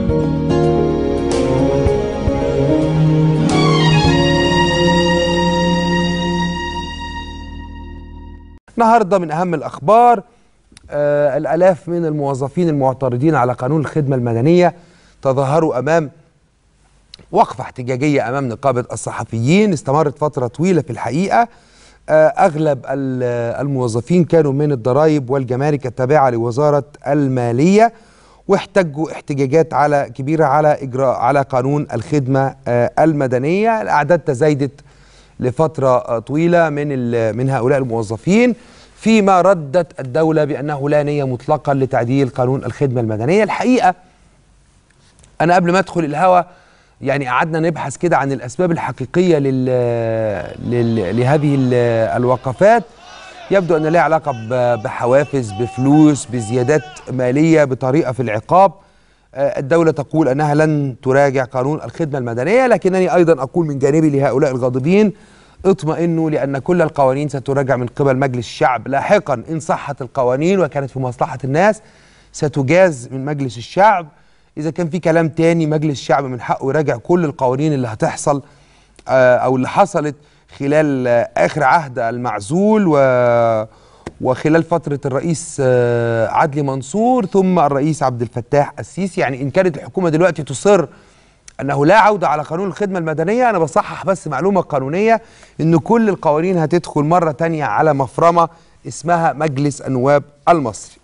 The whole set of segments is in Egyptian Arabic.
النهارده من اهم الاخبار آه الالاف من الموظفين المعترضين على قانون الخدمه المدنيه تظاهروا امام وقفه احتجاجيه امام نقابه الصحفيين استمرت فتره طويله في الحقيقه آه اغلب الموظفين كانوا من الضرائب والجمارك التابعه لوزاره الماليه واحتجوا احتجاجات على كبيره على اجراء على قانون الخدمه آه المدنيه الاعداد تزايدت لفتره طويله من من هؤلاء الموظفين فيما ردت الدوله بانه لا نيه مطلقا لتعديل قانون الخدمه المدنيه الحقيقه انا قبل ما ادخل الهوا يعني قعدنا نبحث كده عن الاسباب الحقيقيه لل... لل... لهذه الوقفات يبدو ان لها علاقه بحوافز بفلوس بزيادات ماليه بطريقه في العقاب الدولة تقول أنها لن تراجع قانون الخدمة المدنية لكنني أيضا أقول من جانبي لهؤلاء الغاضبين اطمئنوا لأن كل القوانين ستراجع من قبل مجلس الشعب لاحقا إن صحت القوانين وكانت في مصلحة الناس ستجاز من مجلس الشعب إذا كان في كلام تاني مجلس الشعب من حقه يراجع كل القوانين اللي هتحصل أو اللي حصلت خلال آخر عهد المعزول و وخلال فترة الرئيس عدلي منصور ثم الرئيس عبد الفتاح السيسي يعني إن كانت الحكومة دلوقتي تصر أنه لا عودة على قانون الخدمة المدنية أنا بصحح بس معلومة قانونية أن كل القوانين هتدخل مرة تانية على مفرمة اسمها مجلس النواب المصري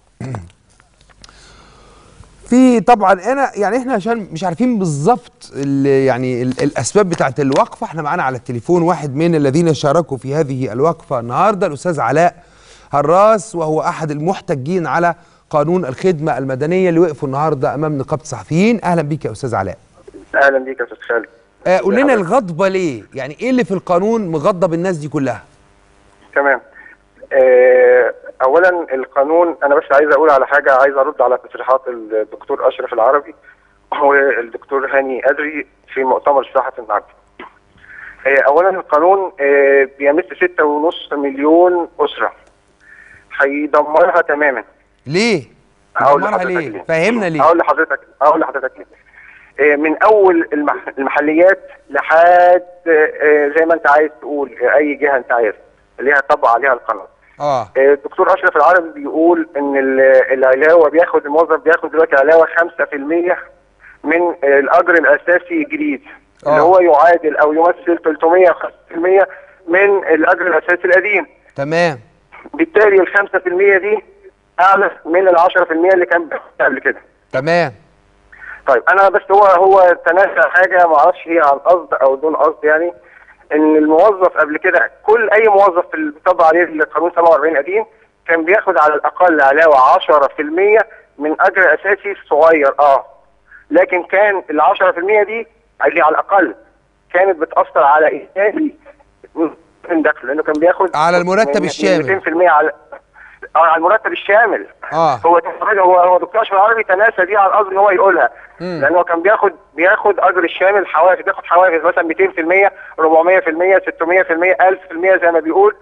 في طبعا انا يعني احنا عشان مش عارفين بالظبط يعني ال الاسباب بتاعت الوقفه احنا معانا على التليفون واحد من الذين شاركوا في هذه الوقفه النهارده الاستاذ علاء هراس وهو احد المحتجين على قانون الخدمه المدنيه اللي وقفوا النهارده امام نقابه الصحفيين اهلا بيك يا استاذ علاء اهلا بيك يا استاذ خالد آه قول لنا الغضبه ليه يعني ايه اللي في القانون مغضب الناس دي كلها تمام آه اولا القانون انا بس عايز اقول على حاجه عايز ارد على تصريحات الدكتور اشرف العربي والدكتور هاني ادري في مؤتمر صحفي النهارده آه اولا القانون آه بيمس 6.5 مليون اسره هيدمرها تماما ليه؟ هدمرها ليه؟ ليه؟ فهمنا ليه؟ اقول لحضرتك اقول لحضرتك ليه؟ من اول المح... المحليات لحد زي ما انت عايز تقول اي جهه انت عايز اللي هي طبق عليها القانون. اه الدكتور اشرف العربي بيقول ان العلاوه بياخد الموظف بياخد دلوقتي علاوه 5% من الاجر الاساسي الجديد آه. اللي هو يعادل او يمثل 305% من الاجر الاساسي القديم. تمام بالتالي ال 5% دي اعلى من ال 10% اللي كان قبل كده. تمام. طيب انا بس هو هو تناسى حاجه ما اعرفش هي عن قصد او دون قصد يعني ان الموظف قبل كده كل اي موظف اللي بيطبق عليه القانون 47 قديم كان بياخد على الاقل علاوه 10% من اجر اساسي صغير اه لكن كان ال 10% دي اللي على الاقل كانت بتاثر على اجمالي من دخله لانه كان بياخد على المرتب الشامل 200% على على المرتب الشامل اه هو هو هو دكتور اشرف العربي تناسى دي على القصد ان هو يقولها لان هو كان بياخد بياخد اجر الشامل حوافز بياخد حوافز مثلا 200% 400% 600% 1000% زي ما بيقول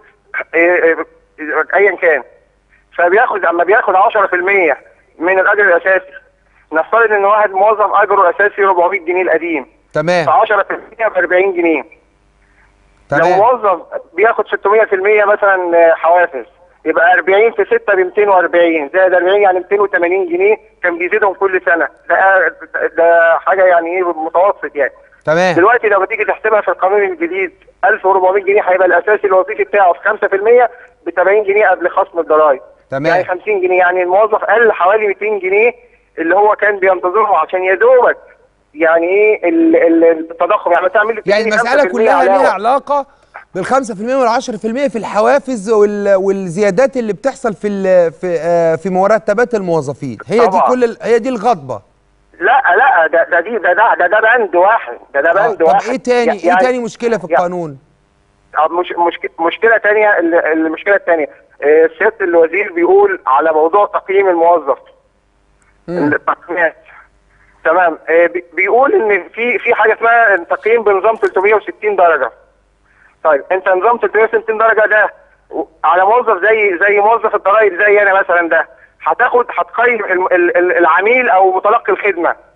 ايا كان فبياخد اما بياخد 10% من الاجر الاساسي نفترض ان واحد موظف اجره الاساسي 400 جنيه القديم تمام ف 10% ب 40 جنيه تمام لو موظف بياخد 600% مثلا حوافز يبقى 40 في 6 ب 240 زائد 40 يعني 280 جنيه كان بيزيدهم كل سنه ده ده حاجه يعني ايه متوسط يعني تمام دلوقتي لما تيجي تحسبها في القانون الجديد 1400 جنيه هيبقى الاساسي الوظيفي بتاعه في 5% ب 70 جنيه قبل خصم الضرايب تمام يعني 50 جنيه يعني الموظف قل حوالي 200 جنيه اللي هو كان بينتظرهم عشان يا دوبك يعني ايه التضخم يعني تعمل يعني المساله كلها ليها علاقه بال 5% وال 10% في الحوافز وال... والزيادات اللي بتحصل في ال... في آه في مرتبات الموظفين هي طبعا. دي كل ال... هي دي الغضبه لا لا ده ده دي ده ده ده, ده بند واحد ده ده آه. بند طب واحد ايه تاني يعني ايه تاني مشكله في القانون مش مش مشكله تانية المشكله الثانيه سياده الوزير بيقول على موضوع تقييم الموظف التقييمات تمام بيقول ان في في حاجه اسمها تقييم بنظام 360 درجه طيب انت نظام 360 درجه ده على موظف زي زي موظف الضرايب زي انا مثلا ده هتاخد هتقيم العميل او متلقي الخدمه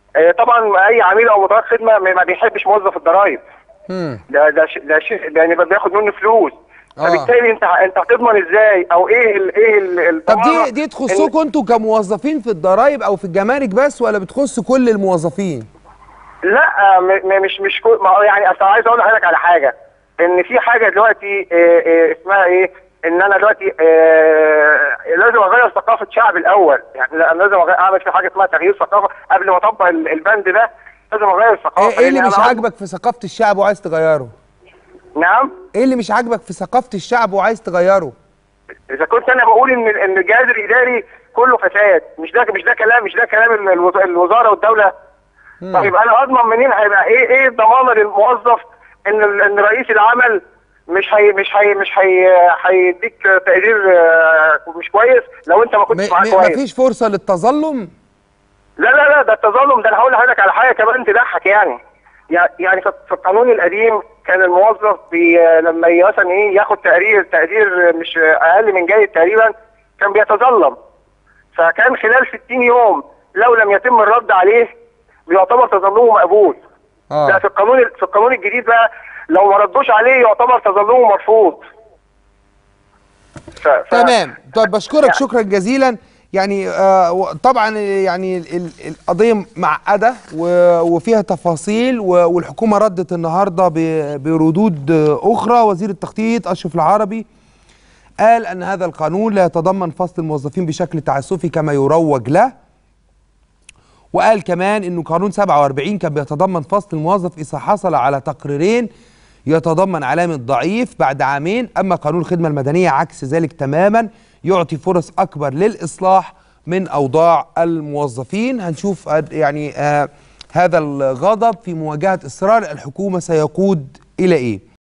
آه، طبعا اي عميل او متوقع خدمه ما ما بيحبش موظف الضرايب مم. ده ده شيء ده شيء ده يعني بياخد منه فلوس آه. فبالتالي انت انت هتضمن ازاي او ايه ال ايه ال طب الضمانة دي دي إن- تخصكم انتوا كموظفين في الضرايب او في الجمارك بس ولا بتخص كل الموظفين؟ لا م- م- مش مش كل ما هو يعني اصل عايز اقول لحضرتك على حاجه ان في حاجه دلوقتي آه، آه، اسمها ايه ان انا دلوقتي آه، لازم اغير ثقافه شعب الاول يعني لا، لازم أغير اعمل في حاجه اسمها تغيير ثقافه قبل ما اطبق ال- البند ده لازم اغير الثقافه ايه, إيه اللي لأن مش أنا عاجبك في ثقافه الشعب وعايز تغيره؟ نعم ايه اللي مش عاجبك في ثقافه الشعب وعايز تغيره؟ اذا كنت انا بقول ان ان الجهاز الاداري كله فساد مش ده مش ده كلام مش ده كلام ال- الوز- الوزاره والدوله طيب انا اضمن منين هيبقى ايه ايه الضمانه للموظف ان ال- ان رئيس العمل مش هي مش هي مش هي هيديك تقدير آه، مش كويس لو انت ما كنتش معاه م- كويس مفيش فرصه للتظلم؟ لا لا لا ده التظلم ده انا هقول لحضرتك على حاجه كمان تضحك يعني يع- يعني في في القانون القديم كان الموظف بي لما ي- مثلا ايه ياخد تقرير تقدير مش اقل من جيد تقريبا كان بيتظلم فكان خلال 60 يوم لو لم يتم الرد عليه بيعتبر تظلمه مقبول اه لا في القانون في القانون الجديد بقى لو ما ردوش عليه يعتبر تظلمه مرفوض ف... ف... تمام طيب بشكرك شكرا جزيلا يعني آه و- طبعا يعني ال- ال- القضيه معقده و- وفيها تفاصيل و- والحكومه ردت النهارده ب- بردود آه، اخرى وزير التخطيط اشرف العربي قال ان هذا القانون لا يتضمن فصل الموظفين بشكل تعسفي كما يروج له وقال كمان انه قانون 47 كان بيتضمن فصل الموظف اذا حصل على تقريرين يتضمن علامه ضعيف بعد عامين اما قانون الخدمه المدنيه عكس ذلك تماما يعطي فرص اكبر للاصلاح من اوضاع الموظفين هنشوف آه، يعني آه هذا الغضب في مواجهه اصرار الحكومه سيقود الى ايه